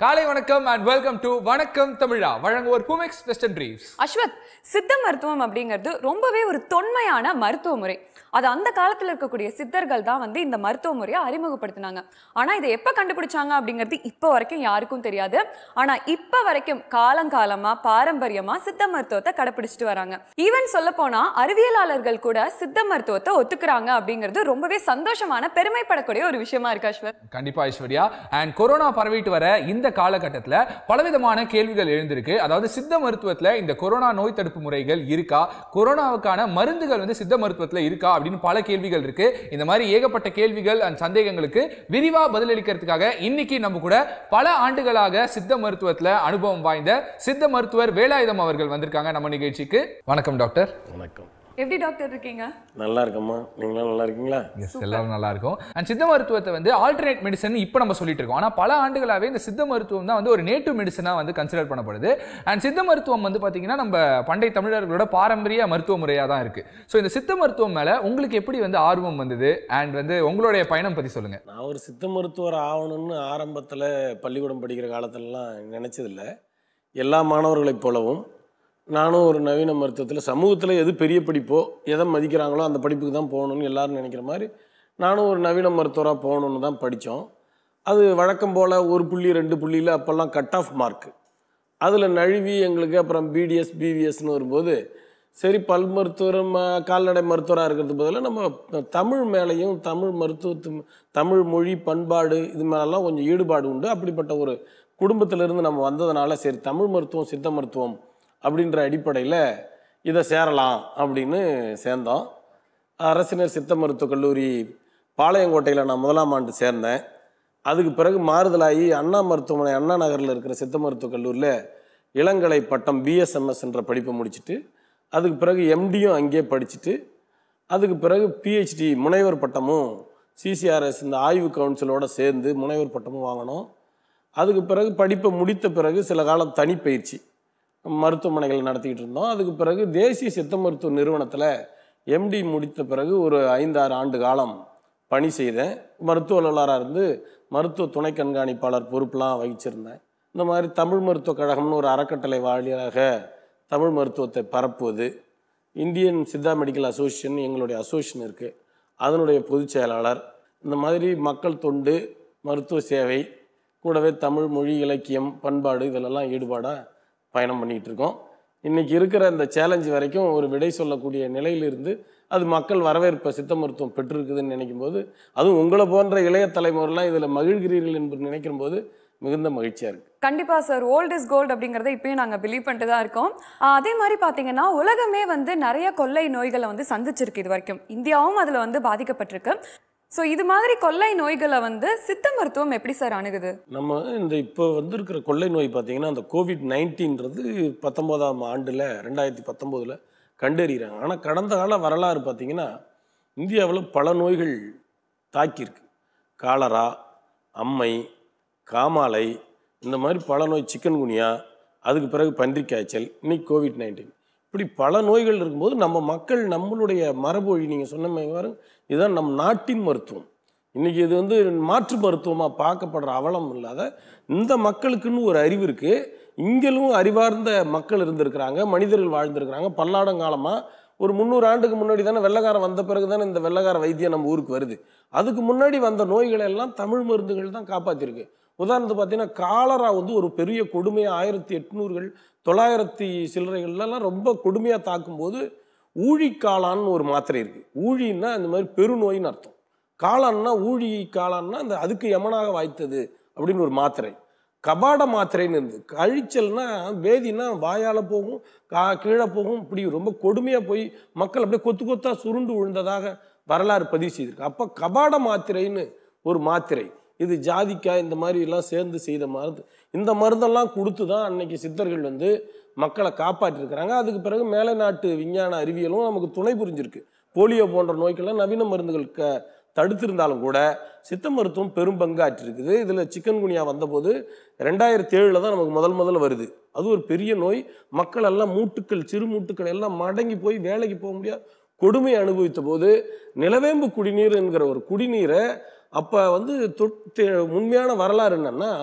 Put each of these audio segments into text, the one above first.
காலை வணக்கம் and welcome to வணக்கம் தமிழா வழங்குவோர் புமெக்ஸ் வெஸ்டர்ன் ட்ரீவ்ஸ் அஸ்வத் சித்த மருத்துவம் அப்படிங்கிறது ரொம்பவே ஒரு தொன்மையான மருத்துவ முறை அது அந்த காலத்துல இருக்கக்கூடிய சித்தர்கள் தான் வந்து இந்த மருத்துவ முறையை அறிமுகப்படுத்தினாங்க ஆனா இதை எப்ப கண்டுபிடிச்சாங்க அப்படிங்கிறது இப்போ வரைக்கும் யாருக்கும் தெரியாது ஆனா இப்ப வரைக்கும் காலங்காலமா பாரம்பரியமா சித்த மருத்துவத்தை கடைபிடிச்சிட்டு வராங்க ஈவன் சொல்ல போனா அறிவியலாளர்கள் கூட சித்த மருத்துவத்தை ஒத்துக்கிறாங்க அப்படிங்கிறது ரொம்பவே சந்தோஷமான பெருமைப்படக்கூடிய ஒரு விஷயமா இருக்கு அஸ்வத் கண்டிப்பா ஐஸ்வர்யா அண்ட் கொரோனா பரவிட்டு வர இந்த காலகட்டத்தில் பலவிதமான கேள்விகள் எழுந்திருக்கு அதாவது சித்த மருத்துவத்தில் இந்த கொரோனா நோய் தடுப்பு முறைகள் இருக்கா கொரோனாவுக்கான மருந்துகள் வந்து சித்த மருத்துவத்தில் இருக்கா அப்படின்னு பல கேள்விகள் இருக்கு இந்த மாதிரி ஏகப்பட்ட கேள்விகள் அண்ட் சந்தேகங்களுக்கு விரிவா பதிலளிக்கிறதுக்காக இன்னைக்கு நம்ம கூட பல ஆண்டுகளாக சித்த மருத்துவத்தில் அனுபவம் வாய்ந்த சித்த மருத்துவர் வேலாயுதம் அவர்கள் வந்திருக்காங்க நம்ம நிகழ்ச்சிக்கு வணக்கம் டாக்டர் வணக்கம் எப்படி டாக்டர் இருக்கீங்க நல்லா இருக்கம்மா நீங்களும் நல்லா இருக்கீங்களா எஸ் எல்லாரும் நல்லா இருக்கும் அண்ட் சித்த மருத்துவத்தை வந்து ஆல்டர்னேட் மெடிசன் இப்போ நம்ம சொல்லிட்டு இருக்கோம் ஆனால் பல ஆண்டுகளாகவே இந்த சித்த மருத்துவம் தான் வந்து ஒரு நேட்டிவ் மெடிசனாக வந்து கன்சிடர் பண்ணப்படுது அண்ட் சித்த மருத்துவம் வந்து பார்த்தீங்கன்னா நம்ம பண்டை தமிழர்களோட பாரம்பரிய மருத்துவ முறையாக தான் இருக்கு ஸோ இந்த சித்த மருத்துவம் மேலே உங்களுக்கு எப்படி வந்து ஆர்வம் வந்தது அண்ட் வந்து உங்களுடைய பயணம் பற்றி சொல்லுங்க நான் ஒரு சித்த மருத்துவர் ஆகணும்னு ஆரம்பத்தில் பள்ளிக்கூடம் படிக்கிற காலத்துலலாம் நினச்சதில்ல எல்லா மாணவர்களைப் போலவும் நானும் ஒரு நவீன மருத்துவத்தில் சமூகத்தில் எது பெரிய படிப்போ எதை மதிக்கிறாங்களோ அந்த படிப்புக்கு தான் போகணும்னு எல்லாரும் நினைக்கிற மாதிரி நானும் ஒரு நவீன மருத்துவராக போகணுன்னு தான் படித்தோம் அது வழக்கம் போல் ஒரு புள்ளி ரெண்டு புள்ளியில் அப்போல்லாம் கட் ஆஃப் மார்க்கு அதில் நழுவி எங்களுக்கு அப்புறம் பிடிஎஸ் பிவிஎஸ்னு வரும்போது சரி பல் மருத்துவர் ம- கால்நடை மருத்துவராக இருக்கிறது பதிலாக நம்ம தமிழ் மேலேயும் தமிழ் மருத்துவத்து தமிழ் மொழி பண்பாடு இது மேலெல்லாம் கொஞ்சம் ஈடுபாடு உண்டு அப்படிப்பட்ட ஒரு குடும்பத்திலிருந்து நம்ம வந்ததுனால சரி தமிழ் மருத்துவம் சித்த மருத்துவம் அப்படின்ற அடிப்படையில் இதை சேரலாம் அப்படின்னு சேர்ந்தோம் அரசினர் சித்த மருத்துவக் கல்லூரி பாளையங்கோட்டையில் நான் முதலாம் ஆண்டு சேர்ந்தேன் அதுக்கு பிறகு மாறுதலாகி அண்ணா மருத்துவமனை அண்ணா நகரில் இருக்கிற சித்த மருத்துவக் கல்லூரியில் இளங்கலை பட்டம் பிஎஸ்எம்எஸ் என்ற படிப்பை முடிச்சுட்டு அதுக்கு பிறகு எம்டியும் அங்கேயே படிச்சுட்டு அதுக்கு பிறகு பிஹெச்டி முனைவர் பட்டமும் சிசிஆர்எஸ் இந்த ஆய்வு கவுன்சிலோட சேர்ந்து முனைவர் பட்டமும் வாங்கினோம் அதுக்கு பிறகு படிப்பை முடித்த பிறகு சில காலம் தனிப்பயிற்சி மருத்துவமனைகள் நடத்திக்கிட்டு இருந்தோம் அதுக்கு பிறகு தேசிய சித்த மருத்துவ நிறுவனத்தில் எம்டி முடித்த பிறகு ஒரு ஐந்தாறு ஆண்டு காலம் பணி செய்தேன் மருத்துவ அலுவலராக இருந்து மருத்துவ துணை கண்காணிப்பாளர் பொறுப்பெலாம் வகிச்சிருந்தேன் இந்த மாதிரி தமிழ் மருத்துவக் கழகம்னு ஒரு அறக்கட்டளை வாயிலாக தமிழ் மருத்துவத்தை பரப்புவது இந்தியன் சித்தா மெடிக்கல் அசோசியேஷன் எங்களுடைய அசோசியேஷன் இருக்குது அதனுடைய பொதுச் செயலாளர் இந்த மாதிரி மக்கள் தொண்டு மருத்துவ சேவை கூடவே தமிழ் மொழி இலக்கியம் பண்பாடு இதிலெல்லாம் ஈடுபாடாக பயணம் பண்ணிகிட்டு இருக்கோம் இன்றைக்கி இருக்கிற இந்த சேலஞ்சு வரைக்கும் ஒரு விடை சொல்லக்கூடிய நிலையிலிருந்து அது மக்கள் வரவேற்பை சித்த மருத்துவம் பெற்றிருக்குதுன்னு நினைக்கும் போது அதுவும் உங்களை போன்ற இளைய தலைமுறைலாம் இதில் மகிழ்கிறீர்கள் என்று நினைக்கும் போது மிகுந்த மகிழ்ச்சியாக இருக்குது கண்டிப்பா சார் ஓல்ட் இஸ் கோல்ட் அப்படிங்கறத இப்பயும் நாங்க பிலீவ் பண்ணிட்டு தான் இருக்கோம் ஆஹ் அதே மாதிரி பாத்தீங்கன்னா உலகமே வந்து நிறைய கொள்ளை நோய்களை வந்து சந்திச்சிருக்கு இது வரைக்கும் இந்தியாவும் அதுல வந்து பாதிக்கப்பட்டிருக்கு ஸோ இது மாதிரி கொள்ளை நோய்களை வந்து சித்த மருத்துவம் எப்படி சார் அணுகுது நம்ம இந்த இப்போ வந்திருக்கிற கொள்ளை நோய் பார்த்தீங்கன்னா அந்த கோவிட் நைன்டீன்றது பத்தொம்போதாம் ஆண்டில் ரெண்டாயிரத்தி பத்தொம்போதில் கண்டறிகிறாங்க ஆனால் கடந்த கால வரலாறு பார்த்தீங்கன்னா இந்தியாவில் பல நோய்கள் தாக்கியிருக்கு காலரா அம்மை காமாலை இந்த மாதிரி பல நோய் சிக்கன்குனியா அதுக்கு பிறகு பன்றிக் காய்ச்சல் இன்னைக்கு கோவிட் நைன்டீன் இப்படி பல நோய்கள் இருக்கும்போது நம்ம மக்கள் நம்மளுடைய மரபொழி நீங்கள் சொன்ன மாதிரி இதுதான் நம் நாட்டின் மருத்துவம் இன்னைக்கு இது வந்து மாற்று மருத்துவமாக பார்க்கப்படுற அவலம் இல்லாத இந்த மக்களுக்குன்னு ஒரு அறிவு இருக்குது இங்கேயும் அறிவார்ந்த மக்கள் இருந்திருக்கிறாங்க மனிதர்கள் வாழ்ந்திருக்கிறாங்க பல்லாடங்காலமாக ஒரு முந்நூறு ஆண்டுக்கு முன்னாடி தானே வெள்ளக்காரன் வந்த பிறகு தானே இந்த வெள்ளக்கார வைத்தியம் நம்ம ஊருக்கு வருது அதுக்கு முன்னாடி வந்த நோய்களை எல்லாம் தமிழ் மருந்துகள் தான் காப்பாற்றிருக்கு உதாரணத்துக்கு பார்த்தீங்கன்னா காலரா வந்து ஒரு பெரிய கொடுமையாக ஆயிரத்தி எட்நூறுகள் தொள்ளாயிரத்தி சில்லறைகள்லாம் ரொம்ப கொடுமையாக தாக்கும்போது ஊழி காளான்னு ஒரு மாத்திரை இருக்குது ஊழின்னா இந்த மாதிரி பெருநோயின்னு அர்த்தம் காளான்னா ஊழி காளான்னா அந்த அதுக்கு யமனாக வாய்த்தது அப்படின்னு ஒரு மாத்திரை கபாட மாத்திரைன்னு இருந்து கழிச்சல்னா வேதினா வாயால் போகும் கா கீழே போகும் இப்படி ரொம்ப கொடுமையாக போய் மக்கள் அப்படியே கொத்து கொத்தா சுருண்டு விழுந்ததாக வரலாறு பதிவு செய்திருக்கு அப்போ கபாட மாத்திரைன்னு ஒரு மாத்திரை இது ஜாதிக்காய் இந்த மாதிரி எல்லாம் சேர்ந்து செய்த மருந்து இந்த மருந்தெல்லாம் கொடுத்து தான் அன்னைக்கு சித்தர்கள் வந்து மக்களை காப்பாற்றிருக்கிறாங்க அதுக்கு பிறகு மேலை நாட்டு விஞ்ஞான அறிவியலும் நமக்கு துணை புரிஞ்சிருக்கு போலியோ போன்ற நோய்க்கெல்லாம் நவீன மருந்துகள் க தடுத்திருந்தாலும் கூட சித்த மருத்துவம் பெரும் பங்காற்றிருக்குது இதில் சிக்கன்குனியா வந்தபோது ரெண்டாயிரத்தி ஏழில் தான் நமக்கு முதல் முதல்ல வருது அது ஒரு பெரிய நோய் மக்கள் எல்லாம் மூட்டுக்கள் சிறு மூட்டுக்கள் எல்லாம் மடங்கி போய் வேலைக்கு போக முடியாது கொடுமை அனுபவித்த போது நிலவேம்பு குடிநீர் என்கிற ஒரு குடிநீரை அப்போ வந்து தொட்டு உண்மையான வரலாறு என்னன்னா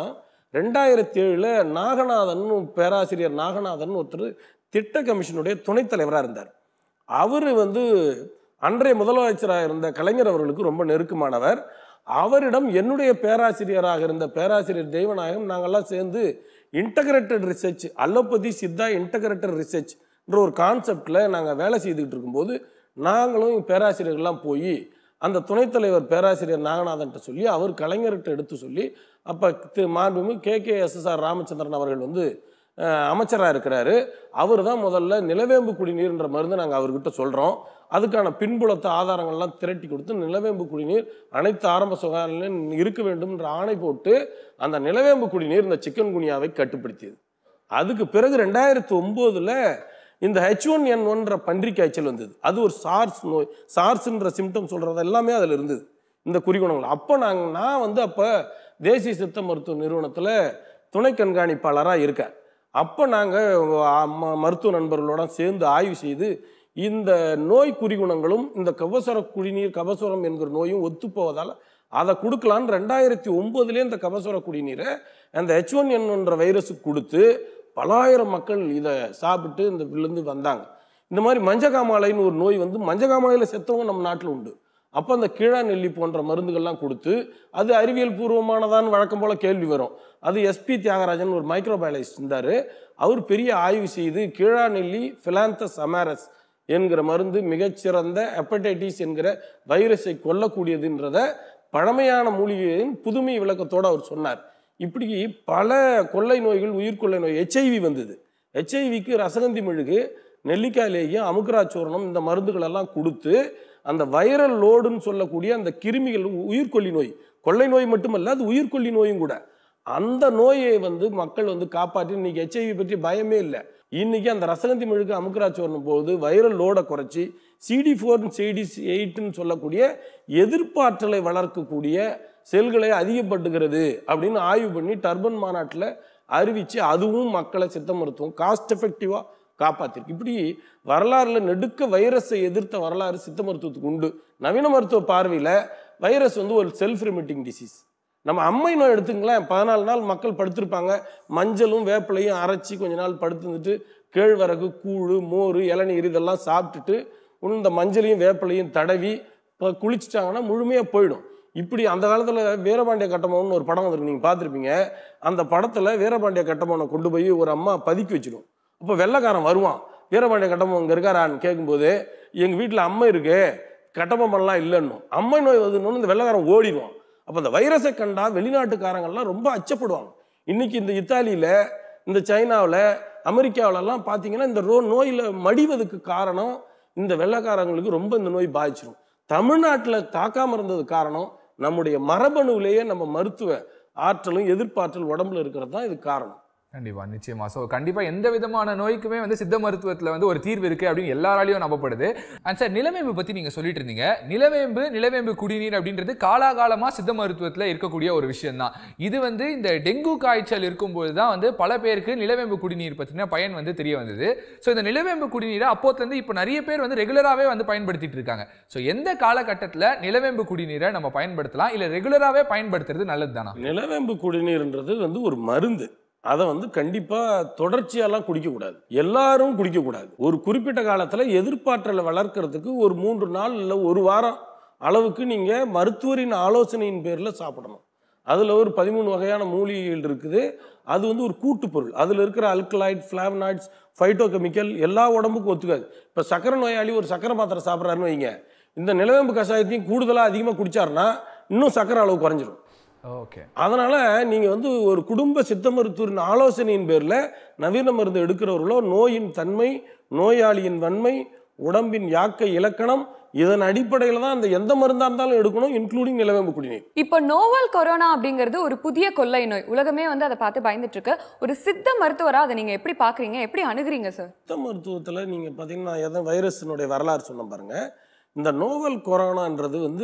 ரெண்டாயிரத்தி ஏழில் நாகநாதன் பேராசிரியர் நாகநாதன் ஒருத்தர் திட்ட கமிஷனுடைய துணைத் தலைவராக இருந்தார் அவர் வந்து அன்றைய முதலமைச்சராக இருந்த கலைஞர் அவர்களுக்கு ரொம்ப நெருக்கமானவர் அவரிடம் என்னுடைய பேராசிரியராக இருந்த பேராசிரியர் தெய்வநாயகம் நாங்கள்லாம் சேர்ந்து integrated research allopathy Siddha integrated research என்ற ஒரு கான்செப்டில் நாங்கள் வேலை செய்துக்கிட்டு இருக்கும்போது நாங்களும் பேராசிரியர்கள்லாம் போய் அந்த துணைத் தலைவர் பேராசிரியர் நாகநாதன்ட்ட சொல்லி அவர் கலைஞர்கிட்ட எடுத்து சொல்லி அப்போ திரு மாண்புமிகு கே கே எஸ்எஸ்ஆர் ராமச்சந்திரன் அவர்கள் வந்து அமைச்சராக இருக்கிறாரு அவர் தான் முதல்ல நிலவேம்பு குடிநீர்ன்ற மருந்து நாங்கள் அவர்கிட்ட சொல்கிறோம் அதுக்கான பின்புலத்தை ஆதாரங்கள்லாம் திரட்டி கொடுத்து நிலவேம்பு குடிநீர் அனைத்து ஆரம்ப சுகாதார நிலையம் இருக்க வேண்டும் என்ற ஆணை போட்டு அந்த நிலவேம்பு குடிநீர் இந்த சிக்கன் குனியாவை கட்டுப்படுத்தியது அதுக்கு பிறகு ரெண்டாயிரத்தி ஒம்போதில் இந்த ஹெச் ஒன் என் ஒன்ற பன்றி காய்ச்சல் வந்தது அது ஒரு சார்ஸ் நோய் சார்ஸ்ன்ற சிம்டம் சொல்கிறது எல்லாமே அதில் இருந்தது இந்த குறிகுணங்கள் அப்போ நாங்கள் நான் வந்து அப்போ தேசிய சித்த மருத்துவ நிறுவனத்தில் துணை கண்காணிப்பாளராக இருக்கேன் அப்போ நாங்கள் மருத்துவ நண்பர்களோட சேர்ந்து ஆய்வு செய்து இந்த நோய் குறிகுணங்களும் இந்த கபசுர குடிநீர் கபசுரம் என்கிற நோயும் ஒத்துப்போவதால் அதை கொடுக்கலான்னு ரெண்டாயிரத்தி ஒம்போதுலேயே இந்த கபசுர குடிநீரை அந்த ஹெச் ஒன் என்ற வைரஸுக்கு கொடுத்து பலாயிரம் மக்கள் இதை சாப்பிட்டு இந்த விழுந்து வந்தாங்க இந்த மாதிரி மஞ்சகாமாலைன்னு ஒரு நோய் வந்து மஞ்சகாமாலையில் செத்தவங்க நம்ம நாட்டில் உண்டு அப்போ அந்த கீழா நெல்லி போன்ற மருந்துகள்லாம் கொடுத்து அது அறிவியல் பூர்வமானதான்னு வழக்கம் போல் கேள்வி வரும் அது எஸ்பி தியாகராஜன் ஒரு மைக்ரோபயாலஜிஸ்ட் இருந்தார் அவர் பெரிய ஆய்வு செய்து கீழா நெல்லி ஃபிலாந்தஸ் அமேரஸ் என்கிற மருந்து மிகச்சிறந்த ஹெப்படைட்டிஸ் என்கிற வைரஸை கொல்லக்கூடியதுன்றத பழமையான மூலிகையின் புதுமை விளக்கத்தோடு அவர் சொன்னார் இப்படி பல கொள்ளை நோய்கள் உயிர்கொள்ளை நோய் ஹெச்ஐவி வந்தது ஹெச்ஐவிக்கு ரசகந்தி மெழுகு நெல்லிக்காயிலேயும் அமுக்கராச்சூரணம் இந்த மருந்துகள் எல்லாம் கொடுத்து அந்த வைரல் லோடுன்னு சொல்லக்கூடிய அந்த கிருமிகள் உயிர்கொல்லி நோய் கொள்ளை நோய் மட்டுமல்ல அது உயிர்கொல்லி நோயும் கூட அந்த நோயை வந்து மக்கள் வந்து காப்பாற்றி இன்னைக்கு ஹெச்ஐவி பற்றி பயமே இல்லை இன்னைக்கு அந்த ரசகந்தி மெழுகு அமுக்கராச்சூரணம் போது வைரல் லோடை குறைச்சி சிடி ஃபோர் சிடி எயிட்னு சொல்லக்கூடிய எதிர்ப்பாற்றலை வளர்க்கக்கூடிய செல்களை அதிகப்படுத்துகிறது அப்படின்னு ஆய்வு பண்ணி டர்பன் மாநாட்டில் அறிவித்து அதுவும் மக்களை சித்த மருத்துவம் காஸ்ட் எஃபெக்டிவாக காப்பாற்றிருக்கு இப்படி வரலாறுல நெடுக்க வைரஸை எதிர்த்த வரலாறு சித்த மருத்துவத்துக்கு உண்டு நவீன மருத்துவ பார்வையில் வைரஸ் வந்து ஒரு செல்ஃப் ரிமிட்டிங் டிசீஸ் நம்ம அம்மை நோய் எடுத்துங்களேன் பதினாலு நாள் மக்கள் படுத்திருப்பாங்க மஞ்சளும் வேப்பிலையும் அரைச்சி கொஞ்ச நாள் படுத்துருந்துட்டு கேழ்வரகு கூழ் மோர் இளநீர் இதெல்லாம் சாப்பிட்டுட்டு இன்னும் இந்த மஞ்சளையும் வேப்பிலையும் தடவி இப்போ குளிச்சிட்டாங்கன்னா முழுமையாக போயிடும் இப்படி அந்த காலத்தில் வீரபாண்டிய கட்டபொம்மன் ஒரு படம் வந்திருக்கு நீங்கள் பார்த்துருப்பீங்க அந்த படத்தில் வீரபாண்டிய கட்டபொம்மனை கொண்டு போய் ஒரு அம்மா பதுக்கி வச்சிடும் அப்போ வெள்ளைக்காரன் வருவான் வீரபாண்டிய கட்டபொம்மன் இங்கே இருக்காரான்னு கேட்கும்போது எங்கள் வீட்டில் அம்மை இருக்கு கட்டபொம்மன்லாம் இல்லைன்னு அம்மை நோய் வருதுன்னு இந்த வெள்ளைக்காரன் ஓடிடுவான் அப்போ இந்த வைரஸை கண்டா வெளிநாட்டுக்காரங்கள்லாம் ரொம்ப அச்சப்படுவாங்க இன்னைக்கு இந்த இத்தாலியில் இந்த சைனாவில் அமெரிக்காவிலலாம் பார்த்தீங்கன்னா இந்த ரோ நோயில் மடிவதுக்கு காரணம் இந்த வெள்ளைக்காரங்களுக்கு ரொம்ப இந்த நோய் பாதிச்சிடும் தமிழ்நாட்டில் தாக்காமல் இருந்தது காரணம் நம்முடைய மரபணுவிலேயே நம்ம மருத்துவ ஆற்றலும் எதிர்ப்பாற்றல் உடம்புல இருக்கிறது தான் இது காரணம் கண்டிப்பா நிச்சயமா ஸோ கண்டிப்பா எந்த விதமான நோய்க்குமே வந்து சித்த மருத்துவத்துல வந்து ஒரு தீர்வு இருக்கு அப்படின்னு எல்லாராலையும் நம்பப்படுது அண்ட் சார் நிலவேம்பு பத்தி நீங்க சொல்லிட்டு இருந்தீங்க நிலவேம்பு நிலவேம்பு குடிநீர் அப்படின்றது காலாகாலமா சித்த மருத்துவத்துல இருக்கக்கூடிய ஒரு விஷயம் தான் இது வந்து இந்த டெங்கு காய்ச்சல் இருக்கும்போது தான் வந்து பல பேருக்கு நிலவேம்பு குடிநீர் பத்தின பயன் வந்து தெரிய வந்தது ஸோ இந்த நிலவேம்பு குடிநீரை அப்போத்துல இருந்து இப்போ நிறைய பேர் வந்து ரெகுலராகவே வந்து பயன்படுத்திட்டு இருக்காங்க ஸோ எந்த காலகட்டத்தில் நிலவேம்பு குடிநீரை நம்ம பயன்படுத்தலாம் இல்லை ரெகுலராகவே பயன்படுத்துறது நல்லது தானா நிலவேம்பு குடிநீர்ன்றது வந்து ஒரு மருந்து அதை வந்து கண்டிப்பாக தொடர்ச்சியாலாம் குடிக்கக்கூடாது எல்லாரும் குடிக்கக்கூடாது ஒரு குறிப்பிட்ட காலத்தில் எதிர்ப்பாற்றலை வளர்க்கறதுக்கு ஒரு மூன்று நாள் இல்லை ஒரு வாரம் அளவுக்கு நீங்கள் மருத்துவரின் ஆலோசனையின் பேரில் சாப்பிடணும் அதில் ஒரு பதிமூணு வகையான மூலிகைகள் இருக்குது அது வந்து ஒரு கூட்டுப்பொருள் அதில் இருக்கிற அல்கலாய்ட் ஃப்ளாவனாய்ட்ஸ் ஃபைட்டோகெமிக்கல் எல்லா உடம்புக்கும் ஒத்துக்காது இப்போ சக்கரை நோயாளி ஒரு சக்கரை மாத்திரை சாப்பிட்றாருன்னு வைங்க இந்த நிலவேம்பு கஷாயத்தையும் கூடுதலாக அதிகமாக குடிச்சாருன்னா இன்னும் சக்கரை அளவு குறைஞ்சிரும் ஓகே அதனால் நீங்கள் வந்து ஒரு குடும்ப சித்த மருத்துவரின் ஆலோசனையின் பேரில் நவீன மருந்து எடுக்கிறவர்களோ நோயின் தன்மை நோயாளியின் வன்மை உடம்பின் யாக்கை இலக்கணம் இதன் அடிப்படையில் தான் அந்த எந்த மருந்தாக இருந்தாலும் எடுக்கணும் இன்க்ளூடிங் நிலவேம்பு குடிநீர் இப்போ நோவல் கொரோனா அப்படிங்கிறது ஒரு புதிய கொள்ளை நோய் உலகமே வந்து அதை பார்த்து பயந்துட்டு இருக்கு ஒரு சித்த மருத்துவரா அதை நீங்க எப்படி பாக்குறீங்க எப்படி அணுகுறீங்க சார் சித்த மருத்துவத்தில் நீங்கள் பார்த்தீங்கன்னா எதை வைரஸினுடைய வரலாறு சொன்ன பாருங்க இந்த நோவல் கொரோனான்றது வந்து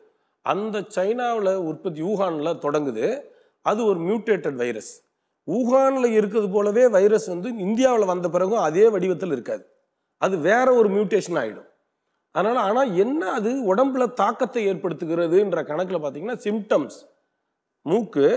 அந்த சைனாவில் உற்பத்தி ஊகானில் தொடங்குது அது ஒரு மியூட்டேட்டட் வைரஸ் ஊகானில் இருக்கிறது போலவே வைரஸ் வந்து இந்தியாவில் வந்த பிறகும் அதே வடிவத்தில் இருக்காது அது வேற ஒரு மியூட்டேஷன் ஆகிடும் அதனால் ஆனால் என்ன அது உடம்புல தாக்கத்தை ஏற்படுத்துகிறதுன்ற கணக்கில் பார்த்தீங்கன்னா சிம்டம்ஸ் மூக்கு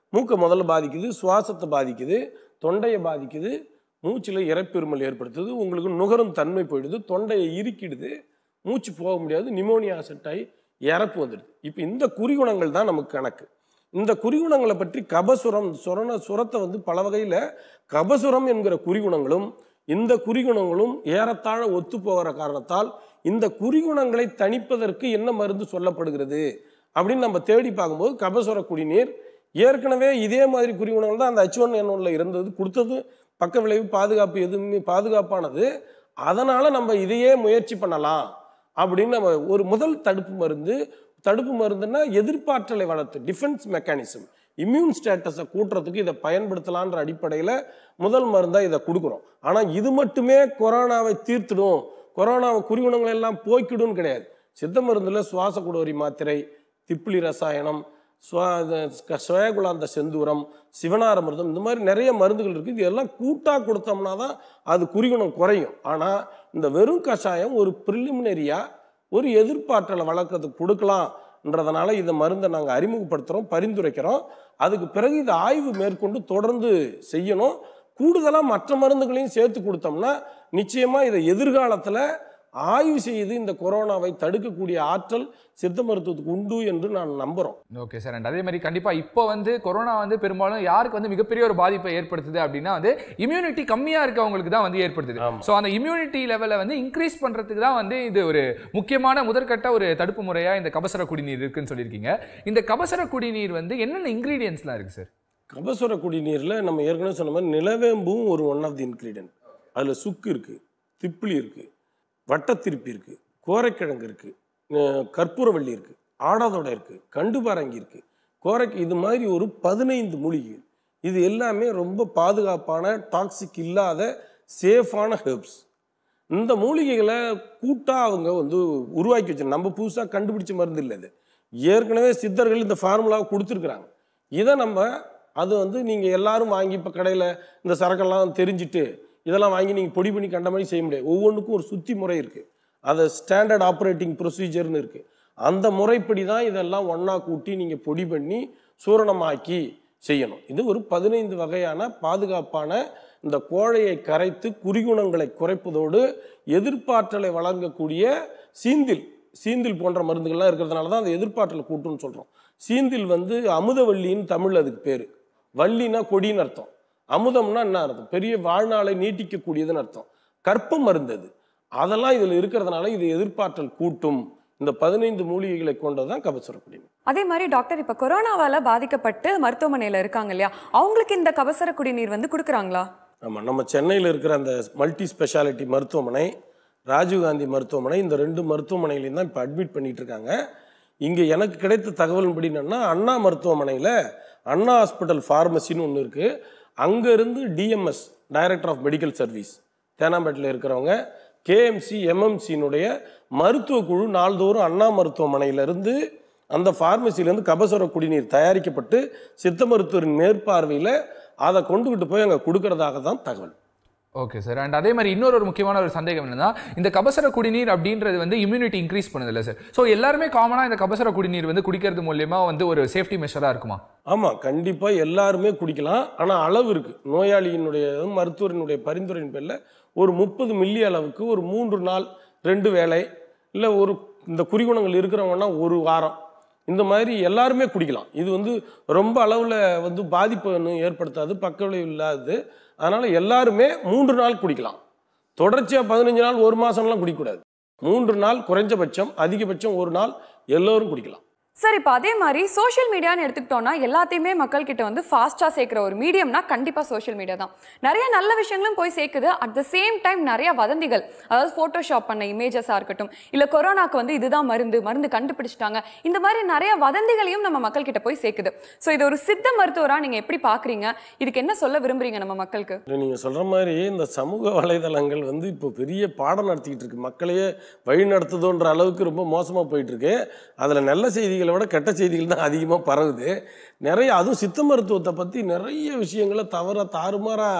மூக்கை முதல்ல பாதிக்குது சுவாசத்தை பாதிக்குது தொண்டையை பாதிக்குது மூச்சில் இறப்பெருமல் ஏற்படுத்துது உங்களுக்கு நுகரும் தன்மை போயிடுது தொண்டையை இறுக்கிடுது மூச்சு போக முடியாது நிமோனியா செட் ஆகி இறப்பு வந்துடுது இப்போ இந்த குறிகுணங்கள் தான் நமக்கு கணக்கு இந்த குறிகுணங்களை பற்றி கபசுரம் சுரண சுரத்தை வந்து பல வகையில் கபசுரம் என்கிற குறிகுணங்களும் இந்த குறிகுணங்களும் ஏறத்தாழ ஒத்து போகிற காரணத்தால் இந்த குறிகுணங்களை தணிப்பதற்கு என்ன மருந்து சொல்லப்படுகிறது அப்படின்னு நம்ம தேடி பார்க்கும்போது கபசுர குடிநீர் ஏற்கனவே இதே மாதிரி குறிகுணங்கள் தான் அந்த ஹச் ஒன் என் இருந்தது கொடுத்தது பக்க விளைவு பாதுகாப்பு எதுவுமே பாதுகாப்பானது அதனால் நம்ம இதையே முயற்சி பண்ணலாம் அப்படின்னு நம்ம ஒரு முதல் தடுப்பு மருந்து தடுப்பு மருந்துன்னா எதிர்ப்பாற்றலை வளர்த்து டிஃபென்ஸ் மெக்கானிசம் இம்யூன் ஸ்டேட்டஸை கூட்டுறதுக்கு இதை பயன்படுத்தலான்ற அடிப்படையில் முதல் மருந்தாக இதை கொடுக்குறோம் ஆனால் இது மட்டுமே கொரோனாவை தீர்த்துடும் கொரோனாவை குறிகுணங்கள் எல்லாம் போய்க்கிடும்னு கிடையாது சித்த மருந்தில் சுவாச குடோரி மாத்திரை திப்பிலி ரசாயனம் சுவா சுயகுலாந்த செந்தூரம் சிவனார மருந்தம் இந்த மாதிரி நிறைய மருந்துகள் இருக்குது இது எல்லாம் கூட்டாக கொடுத்தோம்னா தான் அது குறிகுணம் குறையும் ஆனால் இந்த வெறும் கஷாயம் ஒரு ப்ரிலிமினரியாக ஒரு எதிர்ப்பாற்றலை வளர்க்கறதுக்கு கொடுக்கலாம்ன்றதுனால இந்த மருந்தை நாங்கள் அறிமுகப்படுத்துகிறோம் பரிந்துரைக்கிறோம் அதுக்கு பிறகு இதை ஆய்வு மேற்கொண்டு தொடர்ந்து செய்யணும் கூடுதலாக மற்ற மருந்துகளையும் சேர்த்து கொடுத்தோம்னா நிச்சயமாக இதை எதிர்காலத்தில் ஆய்வு செய்து இந்த கொரோனாவை தடுக்கக்கூடிய ஆற்றல் சித்த மருத்துவத்துக்கு உண்டு என்று நான் நம்புகிறோம் ஓகே சார் அண்ட் அதே மாதிரி கண்டிப்பா இப்போ வந்து கொரோனா வந்து பெரும்பாலும் யாருக்கு வந்து மிகப்பெரிய ஒரு பாதிப்பை ஏற்படுத்துது அப்படின்னா வந்து இம்யூனிட்டி கம்மியா இருக்கவங்களுக்கு தான் வந்து ஏற்படுத்துது ஆமா. ஸோ அந்த இம்யூனிட்டி லெவலை வந்து இன்க்ரீஸ் பண்றதுக்கு தான் வந்து இது ஒரு முக்கியமான முதற்கட்ட ஒரு தடுப்பு முறையா இந்த கபசுர குடிநீர் இருக்குன்னு சொல்லியிருக்கீங்க இந்த கபசுர குடிநீர் வந்து என்னென்ன இன்கிரீடியன்ஸ்லாம் இருக்கு சார் கபசுர குடிநீரில் நம்ம ஏற்கனவே சொன்ன மாதிரி நிலவேம்பும் ஒரு ஒன் ஆஃப் தி இன்க்ரீடியன்ட் அதில் சுக்கு இருக்குது திப்பிலி இருக்குது வட்டத்திருப்பி இருக்குது கோரைக்கிழங்கு இருக்குது கற்பூரவள்ளி இருக்குது ஆடாதொடை இருக்குது கண்டுபாரங்கி இருக்குது கோரைக்கு இது மாதிரி ஒரு பதினைந்து மூலிகைகள் இது எல்லாமே ரொம்ப பாதுகாப்பான டாக்ஸிக் இல்லாத சேஃபான ஹெர்ப்ஸ் இந்த மூலிகைகளை கூட்டாக அவங்க வந்து உருவாக்கி வச்சு நம்ம புதுசாக கண்டுபிடிச்ச மருந்து இல்லை இது ஏற்கனவே சித்தர்கள் இந்த ஃபார்முலாவை கொடுத்துருக்குறாங்க இதை நம்ம அது வந்து நீங்கள் எல்லாரும் வாங்கி இப்போ கடையில் இந்த சரக்கெல்லாம் தெரிஞ்சுட்டு இதெல்லாம் வாங்கி நீங்கள் பொடி பண்ணி கண்ட மாதிரி செய்ய முடியாது ஒவ்வொன்றுக்கும் ஒரு சுத்தி முறை இருக்குது அது ஸ்டாண்டர்ட் ஆப்ரேட்டிங் ப்ரொசீஜர்னு இருக்குது அந்த முறைப்படி தான் இதெல்லாம் ஒன்றா கூட்டி நீங்கள் பொடி பண்ணி சூரணமாக்கி செய்யணும் இது ஒரு பதினைந்து வகையான பாதுகாப்பான இந்த கோழையை கரைத்து குறிகுணங்களை குறைப்பதோடு எதிர்ப்பாற்றலை வழங்கக்கூடிய சீந்தில் சீந்தில் போன்ற மருந்துகள்லாம் இருக்கிறதுனால தான் அந்த எதிர்ப்பாற்றலை கூட்டுன்னு சொல்கிறோம் சீந்தில் வந்து அமுதவல்லின்னு தமிழ் அதுக்கு பேர் வள்ளினா கொடின்னு அர்த்தம் அமுதம்னா என்ன அர்த்தம் பெரிய வாழ்நாளை நீட்டிக்கக்கூடியதுன்னு அர்த்தம் கற்ப மருந்து அது அதெல்லாம் இதில் இருக்கிறதுனால இது எதிர்ப்பாற்றல் கூட்டும் இந்த பதினைந்து மூலிகைகளை கொண்டது தான் கபசுர குடிநீர் அதே மாதிரி டாக்டர் இப்ப கொரோனாவால பாதிக்கப்பட்டு மருத்துவமனையில இருக்காங்க இல்லையா அவங்களுக்கு இந்த கபசர குடிநீர் வந்து கொடுக்குறாங்களா ஆமாம் நம்ம சென்னையில் இருக்கிற அந்த மல்டி ஸ்பெஷாலிட்டி மருத்துவமனை ராஜீவ்காந்தி மருத்துவமனை இந்த ரெண்டு மருத்துவமனையிலையும் தான் இப்போ அட்மிட் பண்ணிட்டு இருக்காங்க இங்கே எனக்கு கிடைத்த தகவலின்படி என்னன்னா அண்ணா மருத்துவமனையில் அண்ணா ஹாஸ்பிட்டல் ஃபார்மசின்னு ஒன்று இருக்குது அங்கேருந்து DMS director of medical service தேனாம்பேட்டில் இருக்கிறவங்க கேஎம்சி எம்எம்சியினுடைய மருத்துவ குழு நாள்தோறும் அண்ணா மருத்துவமனையிலிருந்து அந்த ஃபார்மசியிலேருந்து கபசுர குடிநீர் தயாரிக்கப்பட்டு சித்த மருத்துவரின் மேற்பார்வையில் அதை கொண்டுகிட்டு போய் அங்கே கொடுக்கறதாக தான் தகவல் ஓகே சார் அண்ட் அதே மாதிரி இன்னொரு ஒரு முக்கியமான ஒரு சந்தேகம் என்னன்னா இந்த கபசர குடிநீர் அப்படின்றது வந்து இம்யூனிட்டி இன்க்ரீஸ் பண்ணுது இல்லை சார் ஸோ எல்லாருமே காமனாக இந்த கபசர குடிநீர் வந்து குடிக்கிறது மூலியமா வந்து ஒரு சேஃப்டி மெஷராக இருக்குமா ஆமாம் கண்டிப்பாக எல்லாருமே குடிக்கலாம் ஆனால் அளவு இருக்குது நோயாளியினுடைய மருத்துவரினுடைய பரிந்துரையின் பேரில் ஒரு முப்பது மில்லி அளவுக்கு ஒரு மூன்று நாள் ரெண்டு வேளை இல்லை ஒரு இந்த குறிகுணங்கள் இருக்கிறவங்கன்னா ஒரு வாரம் இந்த மாதிரி எல்லாருமே குடிக்கலாம் இது வந்து ரொம்ப அளவில் வந்து பாதிப்பு ஒன்றும் ஏற்படுத்தாது பக்க விளைவு இல்லாதது அதனால் எல்லாருமே மூன்று நாள் குடிக்கலாம் தொடர்ச்சியாக பதினஞ்சு நாள் ஒரு மாதம்லாம் குடிக்கக்கூடாது மூன்று நாள் குறைஞ்சபட்சம் அதிகபட்சம் ஒரு நாள் எல்லோரும் குடிக்கலாம் சார் இப்போ அதே மாதிரி சோஷியல் மீடியான்னு எடுத்துக்கிட்டோம்னா எல்லாத்தையுமே மக்கள் கிட்ட வந்து ஃபாஸ்ட்டாக சேர்க்குற ஒரு மீடியம்னா கண்டிப்பாக சோஷியல் மீடியா தான் நிறைய நல்ல விஷயங்களும் போய் சேர்க்குது அட் த சேம் டைம் நிறைய வதந்திகள் அதாவது ஃபோட்டோஷாப் பண்ண இமேஜஸாக இருக்கட்டும் இல்லை கொரோனாக்கு வந்து இதுதான் மருந்து மருந்து கண்டுபிடிச்சிட்டாங்க இந்த மாதிரி நிறைய வதந்திகளையும் நம்ம மக்கள் கிட்ட போய் சேர்க்குது ஸோ இது ஒரு சித்த மருத்துவராக நீங்கள் எப்படி பார்க்குறீங்க இதுக்கு என்ன சொல்ல விரும்புறீங்க நம்ம மக்களுக்கு இல்லை நீங்கள் சொல்கிற மாதிரி இந்த சமூக வலைதளங்கள் வந்து இப்போ பெரிய பாடம் நடத்திக்கிட்டு இருக்கு மக்களையே வழி நடத்துதோன்ற அளவுக்கு ரொம்ப மோசமாக போயிட்டுருக்கு அதில் நல்ல செய்திகளை விட கெட்ட செய்திகள் தான் அதிகமாக பரவுது நிறைய அதுவும் சித்த மருத்துவத்தை பற்றி நிறைய விஷயங்களை தவற தாறுமாறாக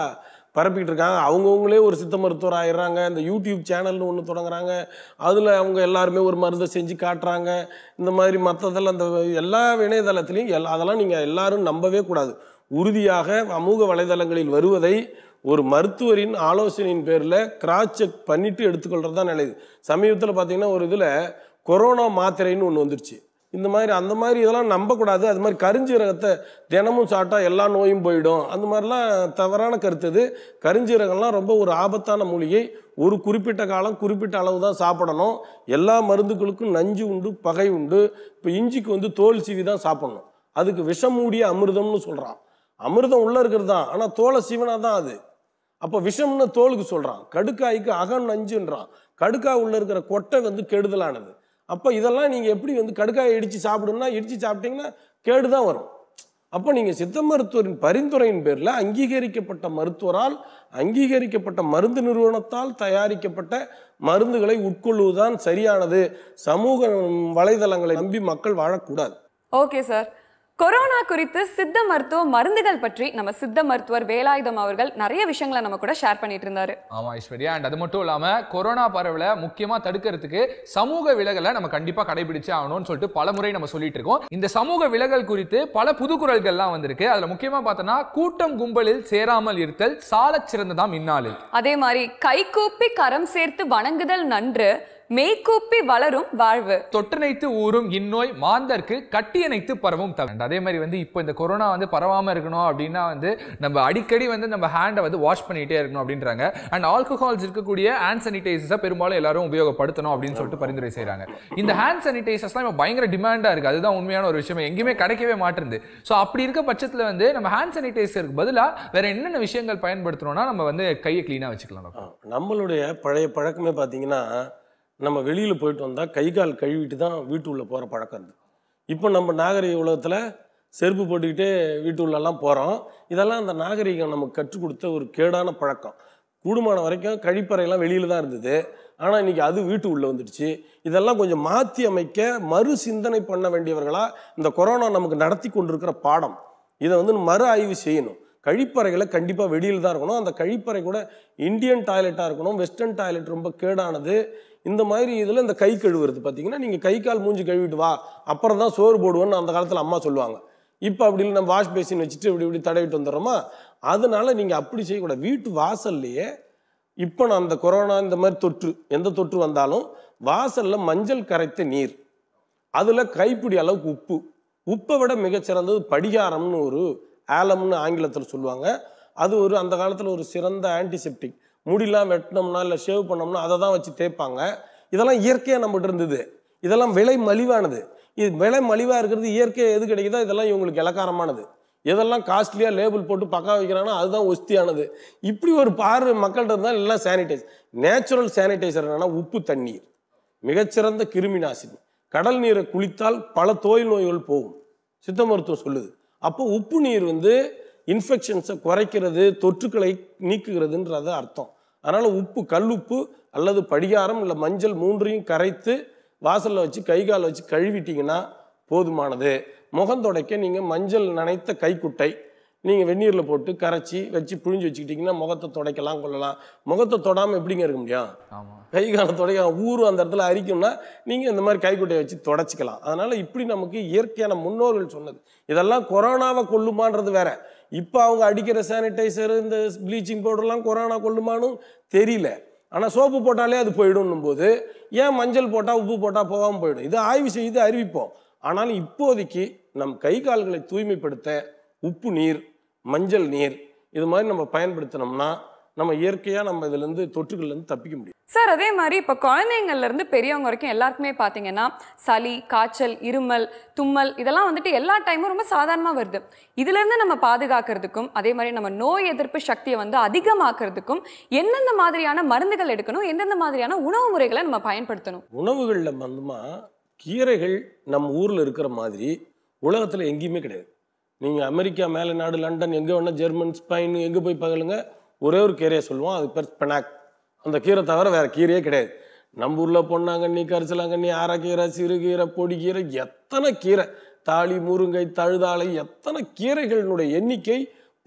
பரப்பிட்டு இருக்காங்க அவங்கவுங்களே ஒரு சித்த மருத்துவர் ஆயிடுறாங்க இந்த யூடியூப் சேனல்னு ஒன்று தொடங்குறாங்க அதில் அவங்க எல்லாருமே ஒரு மருந்தை செஞ்சு காட்டுறாங்க இந்த மாதிரி மற்றதெல்லாம் இந்த எல்லா இணையதளத்துலையும் எல்லா அதெல்லாம் நீங்கள் எல்லாரும் நம்பவே கூடாது உறுதியாக சமூக வலைதளங்களில் வருவதை ஒரு மருத்துவரின் ஆலோசனையின் பேரில் கிராஸ் செக் பண்ணிட்டு எடுத்துக்கொள்றது தான் நல்லது சமீபத்தில் பார்த்தீங்கன்னா ஒரு இதில் கொரோனா மாத்திரைன்னு ஒன்று வந்துருச்சு இந்த மாதிரி அந்த மாதிரி இதெல்லாம் நம்பக்கூடாது அது மாதிரி கருஞ்சீரகத்தை தினமும் சாப்பிட்டா எல்லா நோயும் போயிடும் அந்த மாதிரிலாம் தவறான கருத்து இது கருஞ்சீரகம்லாம் ரொம்ப ஒரு ஆபத்தான மூலிகை ஒரு குறிப்பிட்ட காலம் குறிப்பிட்ட அளவு தான் சாப்பிடணும் எல்லா மருந்துகளுக்கும் நஞ்சு உண்டு பகை உண்டு இப்போ இஞ்சிக்கு வந்து தோல் சீவி தான் சாப்பிடணும் அதுக்கு விஷமூடிய அமிர்தம்னு சொல்கிறான் அமிர்தம் உள்ளே இருக்கிறது தான் ஆனால் தோலை சீவனா தான் அது அப்போ விஷம்னு தோலுக்கு சொல்கிறான் கடுக்காய்க்கு அகம் நஞ்சுன்றான் கடுக்காய் உள்ள இருக்கிற கொட்டை வந்து கெடுதலானது அப்போ இதெல்லாம் நீங்கள் எப்படி வந்து கடுக்காயை இடித்து சாப்பிடுன்னா இடித்து சாப்பிட்டீங்கன்னா கேடு தான் வரும் அப்போ நீங்கள் சித்த மருத்துவரின் பரிந்துரையின் பேரில் அங்கீகரிக்கப்பட்ட மருத்துவரால் அங்கீகரிக்கப்பட்ட மருந்து நிறுவனத்தால் தயாரிக்கப்பட்ட மருந்துகளை உட்கொள்வதுதான் சரியானது சமூக வலைதளங்களை நம்பி மக்கள் வாழக்கூடாது ஓகே சார் கொரோனா குறித்து சித்த மருத்துவ மருந்துகள் பற்றி நம்ம சித்த மருத்துவர் வேலாயுதம் அவர்கள் நிறைய விஷயங்களை நம்ம கூட ஷேர் பண்ணிட்டு இருந்தாரு ஆமா ஐஸ்வர்யா அண்ட் அது மட்டும் இல்லாம கொரோனா பரவலை முக்கியமா தடுக்கிறதுக்கு சமூக விலகலை நம்ம கண்டிப்பா கடைபிடிச்சே ஆகணும்னு சொல்லிட்டு பல முறை நம்ம சொல்லிட்டு இருக்கோம் இந்த சமூக விலகல் குறித்து பல புது குரல்கள்லாம் வந்திருக்கு அதுல முக்கியமா பார்த்தோம்னா கூட்டம் கும்பலில் சேராமல் இருத்தல் சாலச் சிறந்ததாம் இந்நாளில் அதே மாதிரி கைகூப்பி கரம் சேர்த்து வணங்குதல் நன்று மெய்கூப்பி வளரும் வாழ்வு தொற்றுனைத்து ஊறும் இந்நோய் மாந்தர்க்கு கட்டியணைத்து பரவும் தவிர அதே மாதிரி வந்து இப்போ இந்த கொரோனா வந்து பரவாம இருக்கணும் அப்படின்னா வந்து நம்ம அடிக்கடி வந்து நம்ம ஹேண்டை வந்து வாஷ் பண்ணிட்டே இருக்கணும் அப்படின்றாங்க அண்ட் ஆல்கஹால்ஸ் இருக்கக்கூடிய ஹேண்ட் சானிடைசர்ஸை பெரும்பாலும் எல்லாரும் உபயோகப்படுத்தணும் அப்படின்னு சொல்லிட்டு பரிந்துரை செய்றாங்க இந்த ஹேண்ட் சானிடைசர்ஸ்லாம் இப்போ பயங்கர டிமாண்டா இருக்கு அதுதான் உண்மையான ஒரு விஷயம் எங்கேயுமே கிடைக்கவே மாட்டேங்குது ஸோ அப்படி இருக்க பட்சத்தில் வந்து நம்ம ஹேண்ட் சானிடைசருக்கு பதிலாக வேற என்னென்ன விஷயங்கள் பயன்படுத்தணும்னா நம்ம வந்து கையை க்ளீனாக வச்சுக்கலாம் ஆ, நம்மளுடைய பழைய பழக்கமே பார்த்தீங்கன்னா நம்ம வெளியில் போயிட்டு வந்தால் கை கால் கழுவிட்டு தான் வீட்டு உள்ள போகிற பழக்கம் இருந்து இப்போ நம்ம நாகரிக உலகத்தில் செருப்பு போட்டுக்கிட்டே வீட்டு உள்ளெல்லாம் போகிறோம் இதெல்லாம் அந்த நாகரிகம் நமக்கு கற்றுக் கொடுத்த ஒரு கேடான பழக்கம் கூடுமான வரைக்கும் கழிப்பறையெல்லாம் வெளியில் தான் இருந்தது ஆனால் இன்னைக்கு அது வீட்டு உள்ளே வந்துடுச்சு இதெல்லாம் கொஞ்சம் மாற்றி அமைக்க மறு சிந்தனை பண்ண வேண்டியவர்களா இந்த கொரோனா நமக்கு நடத்தி கொண்டிருக்கிற பாடம் இதை வந்து மறு ஆய்வு செய்யணும் கழிப்பறைகளை கண்டிப்பாக வெளியில் தான் இருக்கணும் அந்த கழிப்பறை கூட இந்தியன் டாய்லெட்டாக இருக்கணும் வெஸ்டர்ன் டாய்லெட் ரொம்ப கேடானது இந்த மாதிரி இதில் இந்த கை கழுவுறது பார்த்தீங்கன்னா நீங்கள் கை கால் மூஞ்சி கழுவிட்டு வா அப்புறம் தான் சோறு போடுவேன்னு அந்த காலத்தில் அம்மா சொல்லுவாங்க இப்போ அப்படி இல்லை நம்ம வாஷ் பேசின் வச்சுட்டு இப்படி இப்படி தடவிட்டு வந்துடுறோமா அதனால நீங்கள் அப்படி செய்யக்கூடாது வீட்டு வாசல்லையே இப்போ நான் அந்த கொரோனா இந்த மாதிரி தொற்று எந்த தொற்று வந்தாலும் வாசலில் மஞ்சள் கரைத்த நீர் அதில் கைப்பிடி அளவுக்கு உப்பு உப்பை விட மிகச்சிறந்தது படிகாரம்னு ஒரு ஆலம்னு ஆங்கிலத்தில் சொல்லுவாங்க அது ஒரு அந்த காலத்தில் ஒரு சிறந்த ஆன்டிசெப்டிக் முடியெல்லாம் வெட்டினோம்னா இல்லை ஷேவ் பண்ணோம்னா அதை தான் வச்சு தேய்ப்பாங்க இதெல்லாம் இயற்கையாக நம்மகிட்ட இருந்தது இதெல்லாம் விலை மலிவானது இது விலை மலிவாக இருக்கிறது இயற்கையாக எது கிடைக்குதோ இதெல்லாம் இவங்களுக்கு இலக்காரமானது எதெல்லாம் காஸ்ட்லியாக லேபிள் போட்டு பக்கா வைக்கிறாங்கன்னா அதுதான் ஒஸ்தியானது இப்படி ஒரு பார்வை மக்கள்கிட்ட இருந்தால் எல்லாம் சானிடைஸ் நேச்சுரல் சானிடைசர் என்னன்னா உப்பு தண்ணீர் மிகச்சிறந்த கிருமி நாசினி கடல் நீரை குளித்தால் பல தோல் நோய்கள் போகும் சித்த மருத்துவம் சொல்லுது அப்போ உப்பு நீர் வந்து இன்ஃபெக்ஷன்ஸை குறைக்கிறது தொற்றுக்களை நீக்குகிறதுன்றது அர்த்தம் அதனால் உப்பு கல்லுப்பு அல்லது படிகாரம் இல்லை மஞ்சள் மூன்றையும் கரைத்து வாசலில் வச்சு கை கால் வச்சு கழுவிட்டீங்கன்னா போதுமானது முகம் துடைக்க நீங்கள் மஞ்சள் நனைத்த கைக்குட்டை நீங்கள் வெந்நீரில் போட்டு கரைச்சி வச்சு புழிஞ்சு வச்சுக்கிட்டிங்கன்னா முகத்தை துடைக்கலாம் கொள்ளலாம் முகத்தை தொடாமல் எப்படிங்க இருக்க முடியும் ஆமா கை காலை துடைக்க ஊர் அந்த இடத்துல அரிக்கும்னா நீங்கள் இந்த மாதிரி கைக்குட்டையை வச்சு தொடச்சிக்கலாம் அதனால் இப்படி நமக்கு இயற்கையான முன்னோர்கள் சொன்னது இதெல்லாம் கொரோனாவை கொல்லுமான்றது வேற இப்போ அவங்க அடிக்கிற சானிடைசர் இந்த ப்ளீச்சிங் பவுடர்லாம் கொரோனா கொல்லுமானும் தெரியல ஆனால் சோப்பு போட்டாலே அது போயிடும்னும் போது ஏன் மஞ்சள் போட்டால் உப்பு போட்டால் போகாமல் போயிடும் இதை ஆய்வு செய்து அறிவிப்போம் ஆனாலும் இப்போதைக்கு நம் கை கால்களை தூய்மைப்படுத்த உப்பு நீர் மஞ்சள் நீர் இது மாதிரி நம்ம பயன்படுத்தினோம்னா நம்ம இயற்கையாக நம்ம இதுலேருந்து தொற்றுகள்லேருந்து தப்பிக்க முடியும் சார் அதே மாதிரி இப்போ குழந்தைங்கள்ல இருந்து பெரியவங்க வரைக்கும் எல்லாருக்குமே பார்த்தீங்கன்னா சளி காய்ச்சல் இருமல் தும்மல் இதெல்லாம் வந்துட்டு எல்லா டைமும் ரொம்ப சாதாரணமாக வருது இதுல இருந்து நம்ம பாதுகாக்கிறதுக்கும் அதே மாதிரி நம்ம நோய் எதிர்ப்பு சக்தியை வந்து அதிகமாக்குறதுக்கும் எந்தெந்த மாதிரியான மருந்துகள் எடுக்கணும் எந்தெந்த மாதிரியான உணவு முறைகளை நம்ம பயன்படுத்தணும் உணவுகளில் வந்துமா கீரைகள் நம்ம ஊரில் இருக்கிற மாதிரி உலகத்தில் எங்கேயுமே கிடையாது நீங்கள் அமெரிக்கா மேலை நாடு லண்டன் எங்கே வேணால் ஜெர்மன் ஸ்பெயின் எங்கே போய் பகலுங்க ஒரே ஒரு கீரையை சொல்லுவோம் அது பேர் பெனாக் அந்த கீரை தவிர வேறு கீரையே கிடையாது நம்ம ஊரில் பொன்னாங்கண்ணி கரிசலாங்கண்ணி ஆரக்கீரை சிறுகீரை பொடிக்கீரை எத்தனை கீரை தாளி முருங்கை தழுதாழை எத்தனை கீரைகளினுடைய எண்ணிக்கை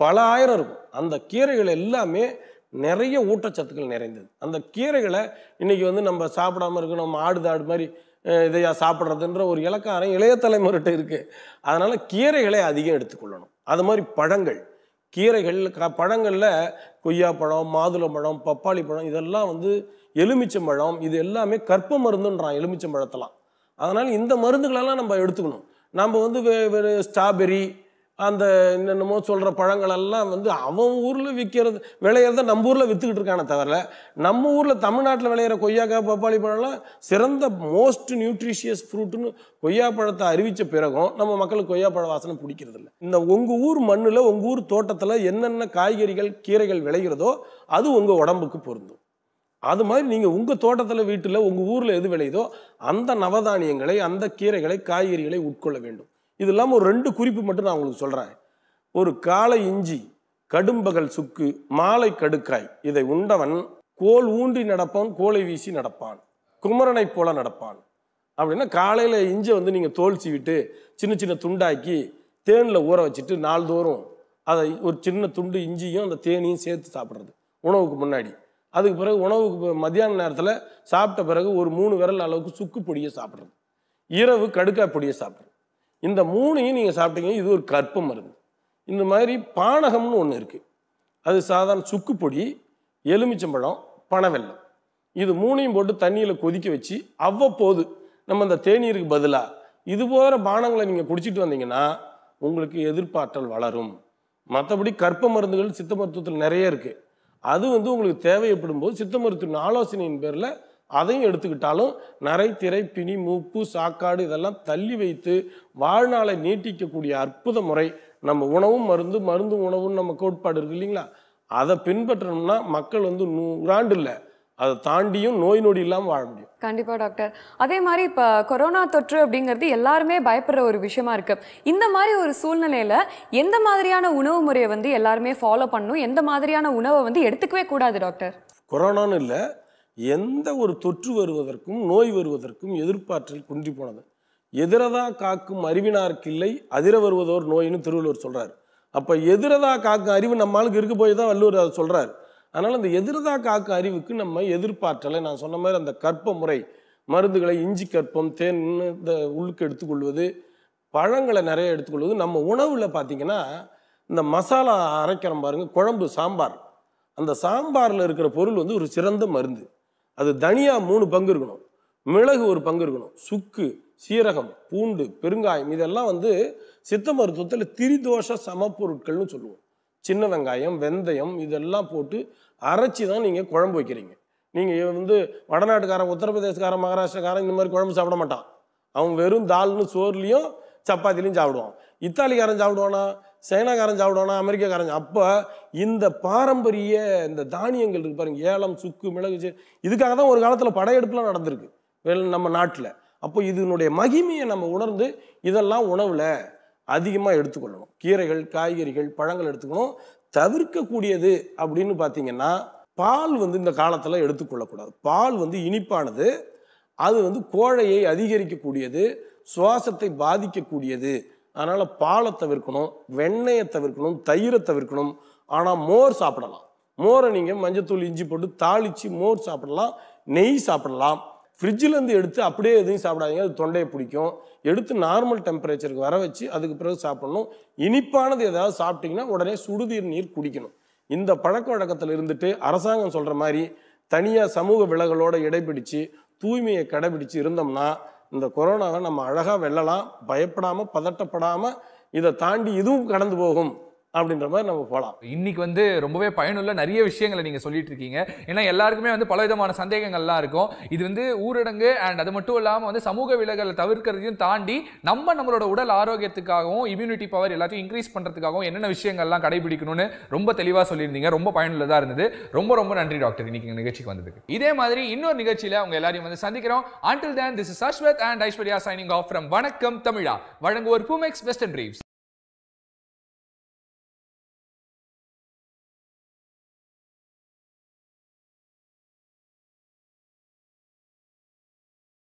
பல ஆயிரம் இருக்கும் அந்த கீரைகள் எல்லாமே நிறைய ஊட்டச்சத்துக்கள் நிறைந்தது அந்த கீரைகளை இன்னைக்கு வந்து நம்ம சாப்பிடாம இருக்கணும் நம்ம ஆடு தாடு மாதிரி அஹ், இதையா சாப்பிட்றதுன்ற ஒரு இலக்காரம் இளைய தலைமுறைகிட்ட இருக்கு அதனால கீரைகளை அதிகம் எடுத்துக்கொள்ளணும் அது மாதிரி பழங்கள் கீரைகள் க பழங்களில் கொய்யாப்பழம் மாதுளம்பழம் பப்பாளி பழம் இதெல்லாம் வந்து எலுமிச்சம்பழம் இது எல்லாமே கற்ப மருந்துன்றான் எலுமிச்சம்பழத்தெல்லாம் அதனால் இந்த மருந்துகளெல்லாம் நம்ம எடுத்துக்கணும் நம்ம வந்து வே- வெறு ஸ்ட்ராபெரி அந்த என்னென்னமோ சொல்கிற பழங்களெல்லாம் வந்து அவன் ஊரில் விற்கிறது விளையிறத நம்ம ஊரில் விற்றுக்கிட்டு இருக்கானே தவிர நம்ம ஊரில் தமிழ்நாட்டில் விளையிற கொய்யாக்காய் பப்பாளி பழம்லாம் சிறந்த மோஸ்ட் நியூட்ரிஷியஸ் ஃப்ரூட்டுன்னு கொய்யா பழத்தை அறிவித்த பிறகும் நம்ம மக்களுக்கு கொய்யாப்பழ வாசனை பிடிக்கிறது இல்ல இந்த உங்கள் ஊர் மண்ணில் உங்கள் ஊர் தோட்டத்தில் என்னென்ன காய்கறிகள் கீரைகள் விளைகிறதோ அது உங்கள் உடம்புக்கு பொருந்தும் அது மாதிரி நீங்கள் உங்கள் தோட்டத்தில் வீட்டில் உங்கள் ஊரில் எது விளையுதோ அந்த நவதானியங்களை அந்த கீரைகளை காய்கறிகளை உட்கொள்ள வேண்டும் இது இல்லாமல் ஒரு ரெண்டு குறிப்பு மட்டும் நான் உங்களுக்கு சொல்கிறேன் ஒரு காலை இஞ்சி கடும்பகல் சுக்கு மாலை கடுக்காய் இதை உண்டவன் கோல் ஊன்றி நடப்பான் கோலை வீசி நடப்பான் குமரனைப் போல நடப்பான் அப்படின்னா காலையில் இஞ்சி வந்து நீங்கள் தோல் சீவிட்டு சின்ன சின்ன துண்டாக்கி தேனில் ஊற வச்சுட்டு நாள்தோறும் அதை ஒரு சின்ன துண்டு இஞ்சியும் அந்த தேனியும் சேர்த்து சாப்பிட்றது உணவுக்கு முன்னாடி அதுக்கு பிறகு உணவுக்கு பி- மத்தியான நேரத்தில் சாப்பிட்ட பிறகு ஒரு மூணு விரல் அளவுக்கு சுக்கு பொடியை சாப்பிட்றது இரவு கடுக்காய் பொடியை சாப்பிட்றது இந்த மூணையும் நீங்கள் சாப்பிட்டீங்க இது ஒரு கற்ப மருந்து இந்த மாதிரி பானகம்னு ஒன்று இருக்குது அது சாதாரண சுக்கு பொடி எலுமிச்சம்பழம் பனவெல்லம் இது மூணையும் போட்டு தண்ணியில் கொதிக்க வச்சு அவ்வப்போது நம்ம அந்த தேநீருக்கு பதிலாக இது போகிற பானங்களை நீங்கள் குடிச்சிட்டு வந்தீங்கன்னா உங்களுக்கு எதிர்ப்பாற்றல் வளரும் மற்றபடி கற்ப மருந்துகள் சித்த மருத்துவத்தில் நிறைய இருக்குது அது வந்து உங்களுக்கு தேவைப்படும் போது சித்த மருத்துவ ஆலோசனையின் பேரில் அதையும் எடுத்துக்கிட்டாலும் நரை திரை பிணி மூப்பு சாக்காடு இதெல்லாம் தள்ளி வைத்து வாழ்நாளை நீட்டிக்கக்கூடிய அற்புத முறை நம்ம உணவும் மருந்து மருந்து உணவும் நம்ம கோட்பாடு இருக்கு இல்லைங்களா அதை பின்பற்றணும்னா மக்கள் வந்து நூறாண்டு இல்லை அதை தாண்டியும் நோய் நொடி இல்லாமல் வாழ முடியும் கண்டிப்பா டாக்டர் அதே மாதிரி இப்ப கொரோனா தொற்று அப்படிங்கிறது எல்லாருமே பயப்படுற ஒரு விஷயமா இருக்கு இந்த மாதிரி ஒரு சூழ்நிலையில எந்த மாதிரியான உணவு முறையை வந்து எல்லாருமே ஃபாலோ பண்ணணும் எந்த மாதிரியான உணவை வந்து எடுத்துக்கவே கூடாது டாக்டர் கொரோனான்னு இல்லை எந்த ஒரு தொற்று வருவதற்கும் நோய் வருவதற்கும் எதிர்ப்பாற்றல் குன்றி போனது எதிரதா காக்கும் அறிவினார்க்கில்லை அதிர வருவதோர் நோயின்னு திருவள்ளுவர் சொல்றாரு அப்ப எதிரதா காக்கும் அறிவு நம்ம ஆளுக்கு இருக்க போய் தான் வள்ளுவர் அதை சொல்றாரு அதனால அந்த எதிரதா காக்கும் அறிவுக்கு நம்ம எதிர்ப்பாற்றலை நான் சொன்ன மாதிரி அந்த கற்ப முறை மருந்துகளை இஞ்சி கற்பம் தேன் இந்த உள்ளுக்கு எடுத்துக்கொள்வது பழங்களை நிறைய எடுத்துக்கொள்வது நம்ம உணவில் பார்த்தீங்கன்னா இந்த மசாலா அரைக்கிறோம் பாருங்க குழம்பு சாம்பார் அந்த சாம்பாரில் இருக்கிற பொருள் வந்து ஒரு சிறந்த மருந்து அது தனியா மூணு பங்கு இருக்கணும் மிளகு ஒரு பங்கு இருக்கணும் சுக்கு சீரகம் பூண்டு பெருங்காயம் இதெல்லாம் வந்து சித்த மருத்துவத்தில் திரிதோஷ சமப்பொருட்கள்னு சொல்லுவோம் சின்ன வெங்காயம் வெந்தயம் இதெல்லாம் போட்டு அரைச்சி தான் நீங்கள் குழம்பு வைக்கிறீங்க நீங்கள் வந்து வடநாட்டுக்காரன் உத்தரப்பிரதேசக்காரன் மகாராஷ்டிரக்காரன் இந்த மாதிரி குழம்பு சாப்பிட மாட்டான் அவன் வெறும் தால்னு சோறுலையும் சப்பாத்திலையும் சாப்பிடுவான் இத்தாலிக்காரன் சாப்பிடுவானா சைனாக்காரன் சாப்பிடுவானா அமெரிக்காக்காரன் சா- அப்போ இந்த பாரம்பரிய இந்த தானியங்கள் இருக்கு பாருங்க ஏலம் சுக்கு மிளகு சீ- இதுக்காக தான் ஒரு காலத்தில் படையெடுப்புலாம் நடந்திருக்கு வெள் நம்ம நாட்டில் அப்போ இதனுடைய மகிமையை நம்ம உணர்ந்து இதெல்லாம் உணவில் அதிகமாக எடுத்துக்கொள்ளணும் கீரைகள் காய்கறிகள் பழங்கள் எடுத்துக்கணும் தவிர்க்கக்கூடியது அப்படின்னு பார்த்தீங்கன்னா பால் வந்து இந்த காலத்தில் எடுத்துக்கொள்ளக்கூடாது பால் வந்து இனிப்பானது அது வந்து கோழையை அதிகரிக்கக்கூடியது சுவாசத்தை பாதிக்கக்கூடியது அதனால் பாலை தவிர்க்கணும் வெண்ணெயை தவிர்க்கணும் தயிரை தவிர்க்கணும் ஆனால் மோர் சாப்பிடலாம் மோரை நீங்கள் மஞ்சத்தூள் இஞ்சி போட்டு தாளித்து மோர் சாப்பிடலாம் நெய் சாப்பிடலாம் ஃப்ரிட்ஜிலேருந்து எடுத்து அப்படியே எதையும் சாப்பிடாதீங்க அது தொண்டையை பிடிக்கும் எடுத்து நார்மல் டெம்பரேச்சருக்கு வர வச்சு அதுக்கு பிறகு சாப்பிடணும் இனிப்பானது ஏதாவது சாப்பிட்டீங்கன்னா உடனே சுடுதீர் நீர் குடிக்கணும் இந்த பழக்க வழக்கத்தில் இருந்துட்டு அரசாங்கம் சொல்கிற மாதிரி தனியாக சமூக விலகலோட இடைபிடிச்சு தூய்மையை கடைபிடிச்சு இருந்தோம்னா இந்த கொரோனாவை நம்ம அழகாக வெல்லலாம் பயப்படாமல் பதட்டப்படாமல் இதை தாண்டி இதுவும் கடந்து போகும் அப்படின்ற மாதிரி நம்ம போகலாம் இன்னைக்கு வந்து ரொம்பவே பயனுள்ள நிறைய விஷயங்களை நீங்க சொல்லிட்டு இருக்கீங்க ஏன்னா எல்லாருக்குமே வந்து பலவிதமான சந்தேகங்கள்லாம் இருக்கும் இது வந்து ஊரடங்கு அண்ட் அது மட்டும் இல்லாம வந்து சமூக விலகலை தவிர்க்கிறதையும் தாண்டி நம்ம நம்மளோட உடல் ஆரோக்கியத்துக்காகவும் இம்யூனிட்டி பவர் எல்லாத்தையும் இன்க்ரீஸ் பண்றதுக்காகவும் என்னென்ன விஷயங்கள்லாம் கடைபிடிக்கணும்னு ரொம்ப தெளிவா சொல்லியிருந்தீங்க ரொம்ப பயனுள்ளதா இருந்தது ரொம்ப ரொம்ப நன்றி டாக்டர் இன்னைக்கு எங்க நிகழ்ச்சிக்கு வந்ததுக்கு இதே மாதிரி இன்னொரு நிகழ்ச்சியில உங்க எல்லாரையும் வந்து சந்திக்கிறோம் until then this is Ashwath and Aishwarya signing off from வணக்கம் தமிழா வழங்குவோர் பூமெக்ஸ் வெஸ்டர்ன் பிரீவ்ஸ்